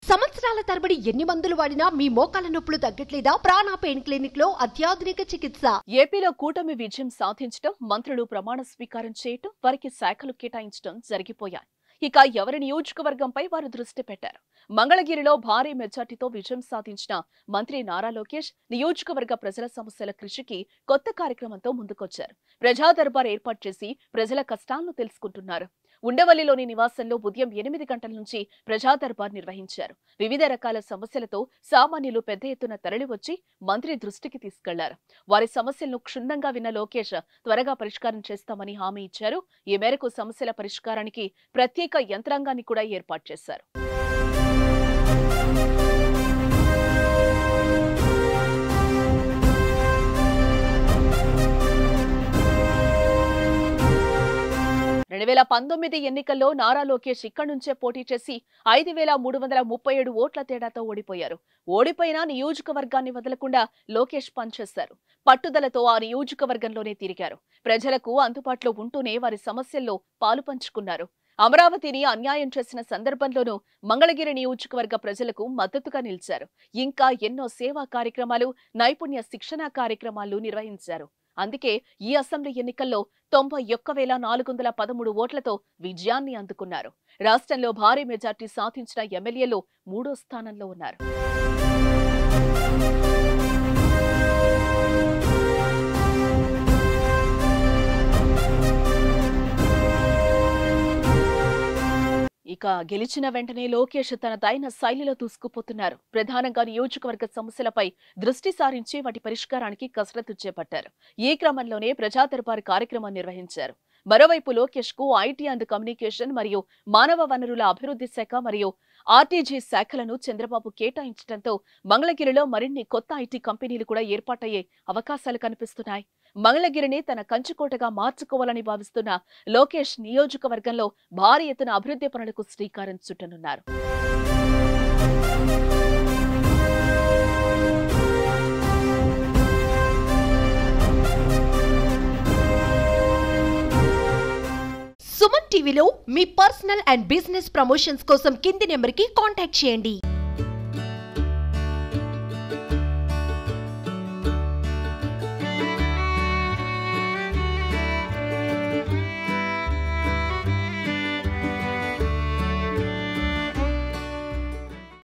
సంవత్సరాల తరబడి ఎన్ని మందులు వాడినా మీ మోకాల నొప్పులు తగ్గట్లేదా ప్రాణ పెయిన్ క్లినిక్ లో అత్యాధునిక చికిత్స ఏపీలో కూటమి విజయం సాధించడం మంత్రులు ప్రమాణ స్వీకారం చేయటం వారికి శాఖలు కేటాయించడం జరిగిపోయాయి ఇక ఎవరి నియోజకవర్గంపై వారు దృష్టి పెట్టారు మంగళగిరిలో భారీ మెజార్టీతో విజయం సాధించిన మంత్రి నారా లోకేష్ నియోజకవర్గ ప్రజల సమస్యల కృషికి కొత్త కార్యక్రమంతో ముందుకొచ్చారు ప్రజా దర్బార్ ఏర్పాటు చేసి ప్రజల కష్టాలను తెలుసుకుంటున్నారు ఉండవల్లిలోని నివాసంలో ఉదయం ఎనిమిది గంటల నుంచి ప్రజా దర్బార్ నిర్వహించారు వివిధ రకాల సమస్యలతో సామాన్యులు పెద్ద ఎత్తున తరలివచ్చి మంత్రి దృష్టికి తీసుకెళ్లారు వారి సమస్యలను క్షుణ్ణంగా విన్న లోకేష్ త్వరగా పరిష్కారం చేస్తామని హామీ ఇచ్చారు ఈ మేరకు సమస్యల పరిష్కారానికి ప్రత్యేక యంత్రాంగాన్ని కూడా ఏర్పాటు చేశారు రెండు వేల పంతొమ్మిది ఎన్నికల్లో నారా లోకేష్ ఇక్కడి నుంచే పోటీ చేసి ఐదు వేల మూడు వందల ముప్పై ఏడు ఓట్ల తేడాతో ఓడిపోయారు ఓడిపోయినా నియోజకవర్గాన్ని వదలకుండా లోకేష్ పనిచేశారు పట్టుదలతో ఆ నియోజకవర్గంలోనే తిరిగారు ప్రజలకు అందుబాటులో ఉంటూనే వారి సమస్యల్లో పాలు పంచుకున్నారు అమరావతిని అన్యాయం చేసిన సందర్భంలోనూ మంగళగిరి నియోజకవర్గ ప్రజలకు మద్దతుగా నిలిచారు ఇంకా ఎన్నో సేవా కార్యక్రమాలు నైపుణ్య శిక్షణ కార్యక్రమాలు నిర్వహించారు అందుకే ఈ అసెంబ్లీ ఎన్నికల్లో తొంభై ఒక్క వేల నాలుగు వందల పదమూడు ఓట్లతో విజయాన్ని అందుకున్నారు రాష్ట్రంలో భారీ మెజార్టీ సాధించిన ఎమ్మెల్యేలు మూడో స్థానంలో ఉన్నారు ఇక గెలిచిన వెంటనే లోకేష్ తన తైన శైలిలో దూసుకుపోతున్నారు ప్రధానంగా నియోజకవర్గ సమస్యలపై దృష్టి సారించి వాటి పరిష్కారానికి కసరత్తు చేపట్టారు ఈ క్రమంలోనే ప్రజా దర్బార్ కార్యక్రమం నిర్వహించారు మరోవైపు లోకేష్ కు ఐటీ అండ్ కమ్యూనికేషన్ మరియు మానవ వనరుల అభివృద్ధి శాఖ మరియు ఆర్టీజీ శాఖలను చంద్రబాబు కేటాయించడంతో మంగళగిరిలో మరిన్ని కొత్త ఐటీ కంపెనీలు కూడా ఏర్పాటయ్యే అవకాశాలు కనిపిస్తున్నాయి మంగళగిరిని తన కంచుకోటగా మార్చుకోవాలని భావిస్తున్న లోకేష్ నియోజకవర్గంలో భారీ ఎత్తున అభివృద్ధి పనులకు శ్రీకారం చుట్టనున్నారు సుమన్ టీవీలో మీ పర్సనల్ అండ్ బిజినెస్ ప్రమోషన్స్ కోసం కింది నెంబర్ కి కాంటాక్ట్ చేయండి